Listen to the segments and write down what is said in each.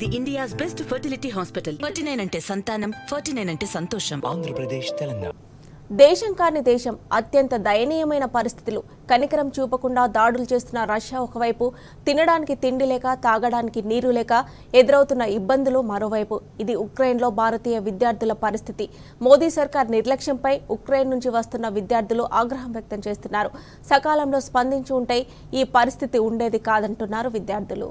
the India's best fertility hospital. Forty nine అంటే సంతానం forty nine అంటే సంతోషం ఆంధ్రప్రదేశ్ తెలంగాణ దేశం కాని దేశం అత్యంత దయనీయమైన పరిస్థితులు కనికరం చూపకుండా దాడులు చేస్తున్న రష్యా ఒకవైపు తినడానికి తిండి లేక తాగడానికి నీరు లేక ఎదురవుతున్న ఇబ్బందులు మరోవైపు ఇది ఉక్రెయిన్లో భారతీయ విద్యార్థుల పరిస్థితి మోదీ సర్కార్ నిర్లక్ష్యంపై ఉక్రెయిన్ నుంచి వస్తున్న విద్యార్థులు ఆగ్రహం వ్యక్తం చేస్తున్నారు సకాలంలో స్పందించి ఉంటే ఈ పరిస్థితి ఉండేది కాదంటున్నారు విద్యార్థులు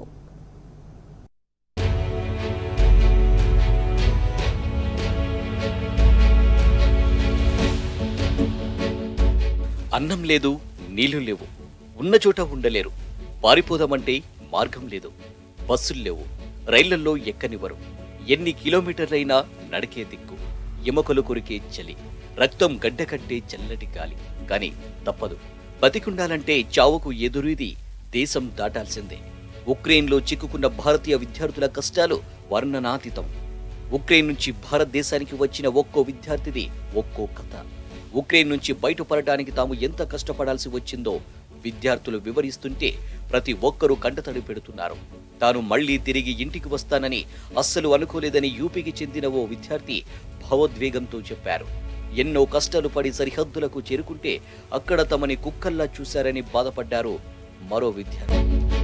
అన్నం లేదు నీళ్లు లేవు ఉన్న చోట ఉండలేరు పారిపోదామంటే మార్గం లేదు బస్సులు లేవు రైళ్లల్లో ఎక్కనివ్వరు ఎన్ని కిలోమీటర్లైనా నడికే దిక్కు ఎముకలు కొరికే చలి రక్తం గడ్డకట్టే చల్లటి గాలి కాని తప్పదు బతికుండాలంటే చావుకు ఎదురుది దేశం దాటాల్సిందే ఉక్రెయిన్లో చిక్కుకున్న భారతీయ విద్యార్థుల కష్టాలు వర్ణనాతీతం ఉక్రెయిన్ నుంచి భారతదేశానికి వచ్చిన ఒక్కో విద్యార్థిది ఒక్కో కథ ఉక్రెయిన్ నుంచి బయటపడటానికి తాము ఎంత కష్టపడాల్సి వచ్చిందో విద్యార్థులు వివరిస్తుంటే ప్రతి ఒక్కరూ కంటతడి పెడుతున్నారు తాను మళ్లీ తిరిగి ఇంటికి వస్తానని అస్సలు అనుకోలేదని యూపీకి చెందిన ఓ విద్యార్థి భావోద్వేగంతో చెప్పారు ఎన్నో కష్టాలు పడి సరిహద్దులకు చేరుకుంటే అక్కడ తమని కుక్కల్లా చూశారని బాధపడ్డారు మరో విద్యార్థి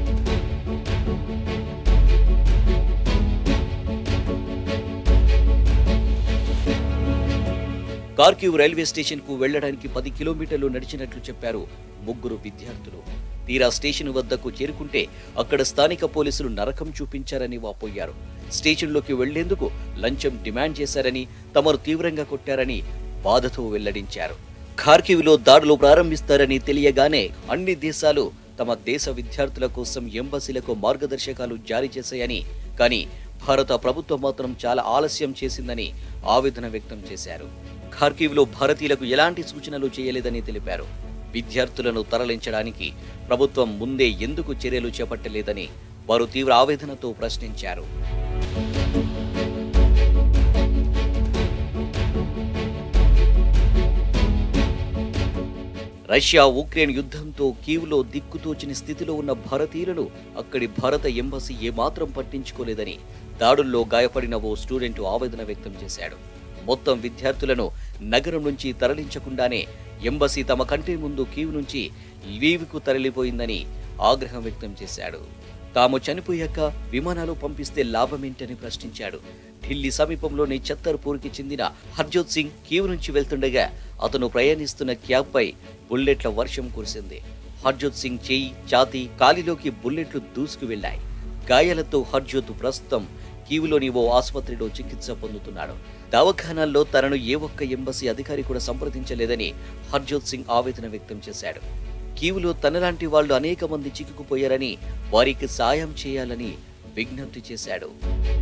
కార్కివ్ రైల్వే స్టేషన్ కు వెళ్లడానికి పది కిలోమీటర్లు నడిచినట్లు చెప్పారు ముగ్గురు విద్యార్థులు తీరా స్టేషన్ వద్దకు చేరుకుంటే అక్కడ స్థానిక పోలీసులు నరకం చూపించారని వాపోయారు స్టేషన్లోకి వెళ్లేందుకు లంచం డిమాండ్ చేశారని తమరు తీవ్రంగా కొట్టారని బాధతో వెల్లడించారు ఖార్కివ్లో దాడులు ప్రారంభిస్తారని తెలియగానే అన్ని దేశాలు తమ దేశ విద్యార్థుల కోసం ఎంబసీలకు మార్గదర్శకాలు జారీ చేశాయని కానీ భారత ప్రభుత్వం మాత్రం చాలా ఆలస్యం చేసిందని ఆవేదన వ్యక్తం చేశారు ఖార్కివ్లో భారతీయులకు ఎలాంటి సూచనలు చేయలేదని తెలిపారు విద్యార్థులను తరలించడానికి ప్రభుత్వం ముందే ఎందుకు చర్యలు చేపట్టలేదని వారు తీవ్ర ఆవేదనతో ప్రశ్నించారు రష్యా ఉక్రెయిన్ యుద్ధంతో కీవ్లో దిక్కుతోచని స్థితిలో ఉన్న భారతీయులను అక్కడి భారత ఎంబసీ ఏమాత్రం పట్టించుకోలేదని దాడుల్లో గాయపడిన ఓ స్టూడెంట్ ఆవేదన వ్యక్తం చేశాడు మొత్తం విద్యార్థులను నగరం నుంచి తరలించకుండానే ఎంబసీ తమ కంటి ముందు కీవ్ నుంచి లీవ్కు తరలిపోయిందని ఆగ్రహం వ్యక్తం చేశాడు తాము చనిపోయాక విమానాలు పంపిస్తే లాభమేంటని ప్రశ్నించాడు ఢిల్లీ సమీపంలోని ఛత్తర్పూర్కి చెందిన హర్జోత్ సింగ్ కీవ్ నుంచి వెళ్తుండగా అతను ప్రయాణిస్తున్న క్యాబ్పై బుల్లెట్ల వర్షం కురిసింది హర్జోత్ సింగ్ చేయి ఛాతీ కాలిలోకి బుల్లెట్లు దూసుకు వెళ్లాయి గాయాలతో హర్జోత్ ప్రస్తుతం కీవులోని ఓ ఆసుపత్రిలో చికిత్స పొందుతున్నాడు దవాఖానాల్లో తనను ఏ ఒక్క ఎంబసీ అధికారి కూడా సంప్రదించలేదని హర్జోత్ సింగ్ ఆవేదన వ్యక్తం చేశాడు కీవులో తనలాంటి వాళ్ళు అనేక మంది చిక్కుకుపోయారని వారికి సాయం చేయాలని విజ్ఞప్తి చేశాడు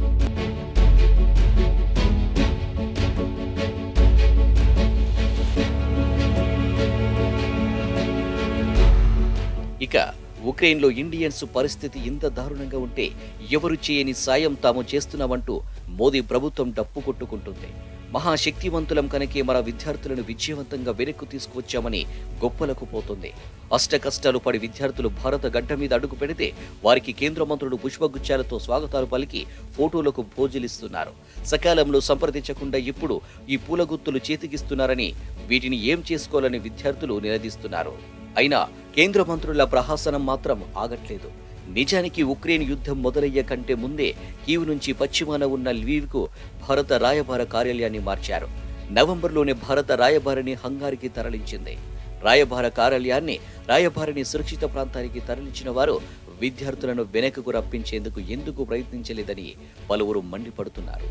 ఇక ఉక్రెయిన్లో ఇండియన్స్ పరిస్థితి ఇంత దారుణంగా ఉంటే ఎవరు చేయని సాయం తాము చేస్తున్నామంటూ మోదీ ప్రభుత్వం డప్పు కొట్టుకుంటుంది మహాశక్తివంతులం కనుకే మన విద్యార్థులను విజయవంతంగా వెనక్కు తీసుకువచ్చామని గొప్పలకు పోతుంది అష్ట కష్టాలు పడి విద్యార్థులు భారత గడ్డ మీద అడుగు పెడితే వారికి కేంద్ర మంత్రులు పుష్పగుచ్చాలతో స్వాగతాలు పలికి ఫోటోలకు భోజలిస్తున్నారు సకాలంలో సంప్రదించకుండా ఇప్పుడు ఈ పూలగుత్తులు చేతికిస్తున్నారని వీటిని ఏం చేసుకోవాలని విద్యార్థులు నిలదీస్తున్నారు అయినా కేంద్ర మంత్రుల ప్రహాసనం మాత్రం ఆగట్లేదు నిజానికి ఉక్రెయిన్ యుద్ధం మొదలయ్యే కంటే ముందే కీవ్ నుంచి పశ్చిమాన ఉన్న ల్వీవ్కు భారత రాయబార కార్యాలయాన్ని మార్చారు నవంబర్లోనే భారత రాయబారిని హంగారికి తరలించింది రాయబార కార్యాలయాన్ని రాయబారిని సురక్షిత ప్రాంతానికి తరలించిన వారు విద్యార్థులను వెనకకు రప్పించేందుకు ఎందుకు ప్రయత్నించలేదని పలువురు మండిపడుతున్నారు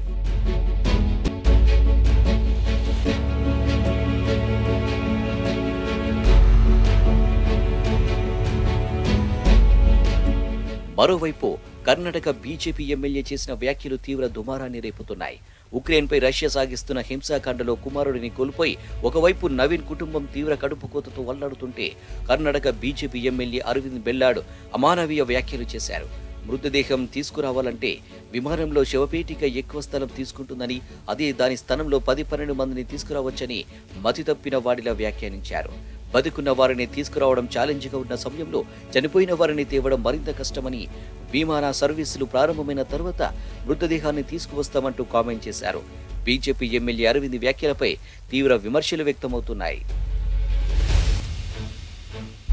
మరోవైపు కర్ణాటక బీజేపీ ఎమ్మెల్యే చేసిన వ్యాఖ్యలు తీవ్ర దుమారాన్ని రేపుతున్నాయి ఉక్రెయిన్పై రష్యా సాగిస్తున్న హింసాకాండలో కుమారుడిని కోల్పోయి ఒకవైపు నవీన్ కుటుంబం తీవ్ర కడుపు కోతతో వల్లాడుతుంటే కర్ణాటక బీజేపీ ఎమ్మెల్యే అరవింద్ బెల్లాడ్ అమానవీయ వ్యాఖ్యలు చేశారు మృతదేహం తీసుకురావాలంటే విమానంలో శవపేటిక ఎక్కువ స్థలం తీసుకుంటుందని అదే దాని స్థానంలో పది పన్నెండు మందిని తీసుకురావచ్చని మతి తప్పిన వాడిలా వ్యాఖ్యానించారు బతికున్న వారిని తీసుకురావడం ఛాలెంజ్గా ఉన్న సమయంలో చనిపోయిన వారిని తేవడం మరింత కష్టమని విమాన సర్వీసులు ప్రారంభమైన తర్వాత మృతదేహాన్ని తీసుకువస్తామంటూ కామెంట్ చేశారు బీజేపీ ఎమ్మెల్యే అరవింద్ వ్యాఖ్యలపై తీవ్ర విమర్శలు వ్యక్తమవుతున్నాయి